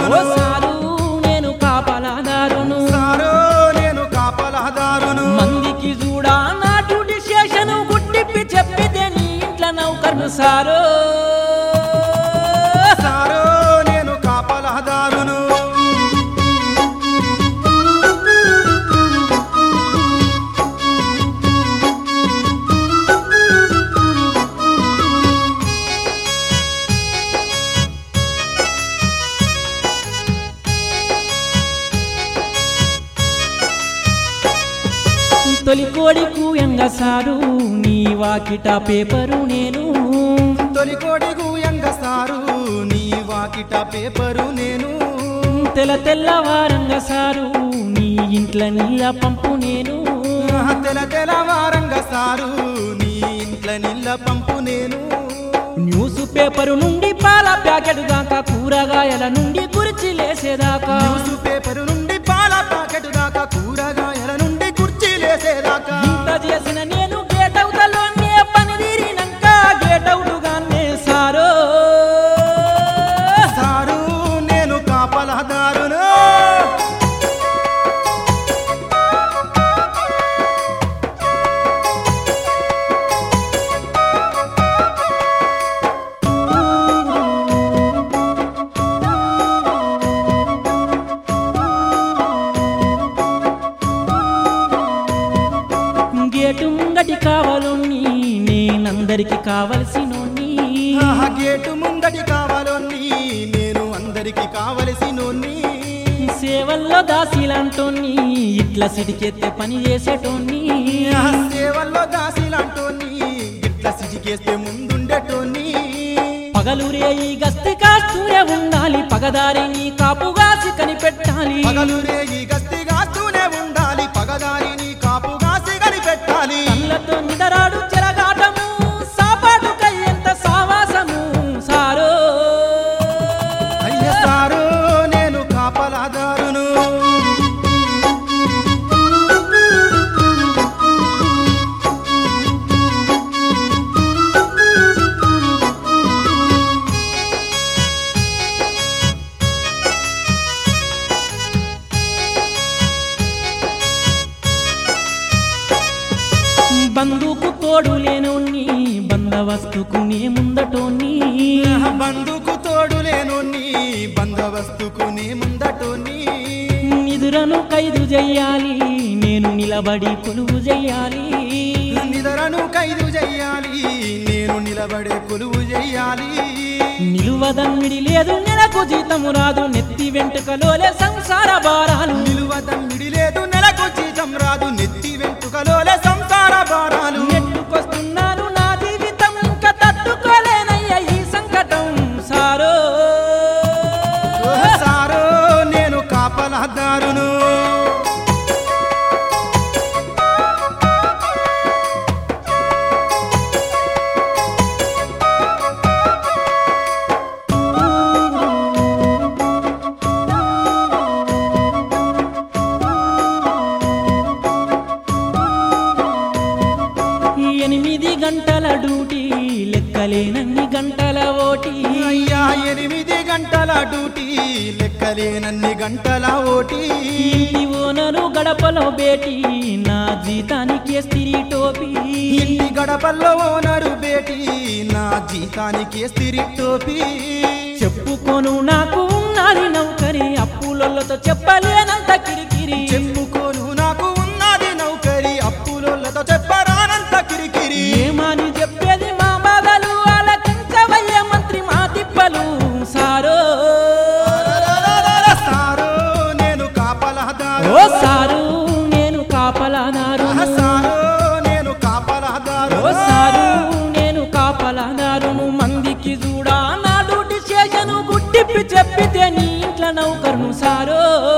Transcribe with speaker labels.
Speaker 1: కాపలాదారును
Speaker 2: ఓ sir నేను కాపలాదారును
Speaker 1: సారో నేను కాపలాదారును
Speaker 2: మందికి చూడా నా డ్యూటీ స్టేషన్ గుట్టిప్పి చెప్పితే నీ ఇంట్లో నౌకర్ను సారు
Speaker 1: సారో నేను కాపలాదారును
Speaker 2: తొలి కోడి కూయంగ సారు నీ వాకిట పేపరు నేను
Speaker 1: తొలికోడి గూయంగ సారు నీ వాకిట పేపరు నేను
Speaker 2: తెల తెల్లవారంగ సారు నీ ఇంట్ల నీళ్ళ పంపు నేను
Speaker 1: తెల తెలవారంగ సారు నీ ఇంట్ల నీళ్ళ పంపు నేను
Speaker 2: న్యూస్ పేపరు నుండి పాల ప్యాకెట్ దాకా కూరగాయల నుండి కుర్చీ లేసేదాకా
Speaker 1: న్యూస్ పేపరు నుండి పాల ప్యాకెట్ దాకా కూరగాయల నుండి కుర్చీలేసేదాకా
Speaker 2: ఇంత చేసిన నేను గేట్ అవుతలోనే పని తీరినాక గేట్ అవుటుగానే సారో
Speaker 1: సారు నేను కాపలాదారును
Speaker 2: గేటు ముంగటి కావాలని నేనందరికి కావలసినోన్ని
Speaker 1: ఆహా, గేటు ముందటి కావాలోని నేను అందరికి కావలసినోన్ని
Speaker 2: సేవల్లో దాసిలాంటోన్ని ఇట్లా సిటికెత్తే పని చేసేటోన్ని
Speaker 1: ఆహా, సేవల్లో దాసిలాంటోని ఇట్లా సిజికేస్తే ముందుండేటోని
Speaker 2: పగలురే ఈ గస్తి కాస్తూనే ఉండాలి పగదారి నీ కాపుగాసి కనిపెట్టాలి
Speaker 1: పగలు రేగి గస్తి గాస్తూనే ఉండాలి పగదారిని కాపుగాసి కనిపెట్టాలి
Speaker 2: కళ్ళతో నిదరాడు చెరగాటము సాపాటు కయ్యంత సావాసము సారో
Speaker 1: అయ్య సారు నేను కాపలాదారును
Speaker 2: బంధుకు తోడు లేనోన్ని బందవస్తుకు నే ముందటోన్ని
Speaker 1: ఆహా, బంధుకు తోడు లేనోని బందవస్తుకు నీ ముందటోని
Speaker 2: నిదురను ఖైదు చెయ్యాలి నేను నిలబడి కొలువు చెయ్యాలి
Speaker 1: నిదరను ఖైదు చెయ్యాలి నేను నిలబడే కొలువు చెయ్యాలి
Speaker 2: నిలువదమ్మిడి లేదు నెలకు జీతము రాదు నెత్తి వెంటుకలోలే సంసార భారాలు
Speaker 1: నిలువదమ్మిడి లేదు నెలకు జీతం రాదు నెత్తి వెంటుకలోలే సంసార భారాలు
Speaker 2: నెట్టుకొస్తున్నాను నా జీవితం ఇంకా తట్టుకోలేనయ్య ఈ సంకటం సారో
Speaker 1: ఓ సారో నేను కాపలాదారును
Speaker 2: ఎనిమిది గంటల డ్యూటీ లెక్కలేనన్ని గంటల ఓటీ
Speaker 1: అయ్యా ఎనిమిది గంటల డ్యూటీ లెక్కలేనన్ని గంటల ఓటీ
Speaker 2: ఇంటి ఓనరు గడపలో బేటీ నా జీతానికి స్త్రీ టోపీ
Speaker 1: ఇంటి గడపల్లో ఓనరు బేటీ నా జీతానికి స్థిరి టోపీ
Speaker 2: చెప్పుకోను నాకు ఉన్నది నౌకరి అప్పులతో చెప్పలేనంత కిరికిరి
Speaker 1: చెప్పుకోను నాకు ఉన్నది నౌకరి అప్పులతో చెప్పరానంత కిరికిరి
Speaker 2: ఏమని చెప్పేది మా బాధలు ఆలకించవయ్య మంత్రి మా తిప్పలు సారో
Speaker 1: సారో నేను కాపలాదారు
Speaker 2: ఓ సారు నేను కాపలాదారు
Speaker 1: సారో నేను కాపలాదారు
Speaker 2: ఓ సారు నేను కాపలాదారును మందికి చూడా నా డ్యూటీ స్టేషను గుట్టిప్పి చెప్పితే నీ ఇంట్లో నౌకరును సారో